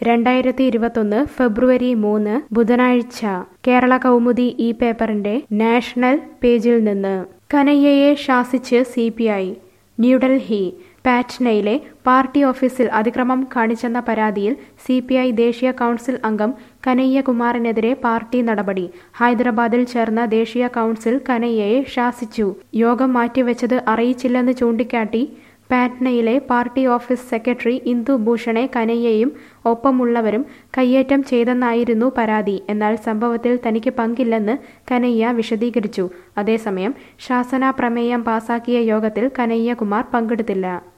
രണ്ടായിരത്തി ഇരുപത്തൊന്ന് ഫെബ്രുവരി മൂന്ന് ബുധനാഴ്ച കേരള കൗമുദി ഈ പേപ്പറിന്റെ നാഷണൽ പേജിൽ നിന്ന് കനയ്യയെ ശാസിച്ച് സി പി ഐ ന്യൂഡൽഹി പാറ്റ്നയിലെ പാർട്ടി ഓഫീസിൽ അതിക്രമം കാണിച്ചെന്ന പരാതിയിൽ സി പി ഐ ദേശീയ കൗൺസിൽ അംഗം കനയ്യകുമാറിനെതിരെ പാർട്ടി നടപടി ഹൈദരാബാദിൽ ചേർന്ന ദേശീയ കൗൺസിൽ കനയ്യയെ ശാസിച്ചു യോഗം മാറ്റിവെച്ചത് അറിയിച്ചില്ലെന്ന് ചൂണ്ടിക്കാട്ടി പാറ്റ്നയിലെ പാർട്ടി ഓഫീസ് സെക്രട്ടറി ഇന്ദു ഭൂഷണെ കനയ്യയും ഒപ്പമുള്ളവരും കയ്യേറ്റം ചെയ്തെന്നായിരുന്നു പരാതി എന്നാൽ സംഭവത്തിൽ തനിക്ക് പങ്കില്ലെന്ന് കനയ്യ വിശദീകരിച്ചു അതേസമയം ശാസന പ്രമേയം പാസാക്കിയ യോഗത്തിൽ കനയ്യകുമാർ പങ്കെടുത്തില്ല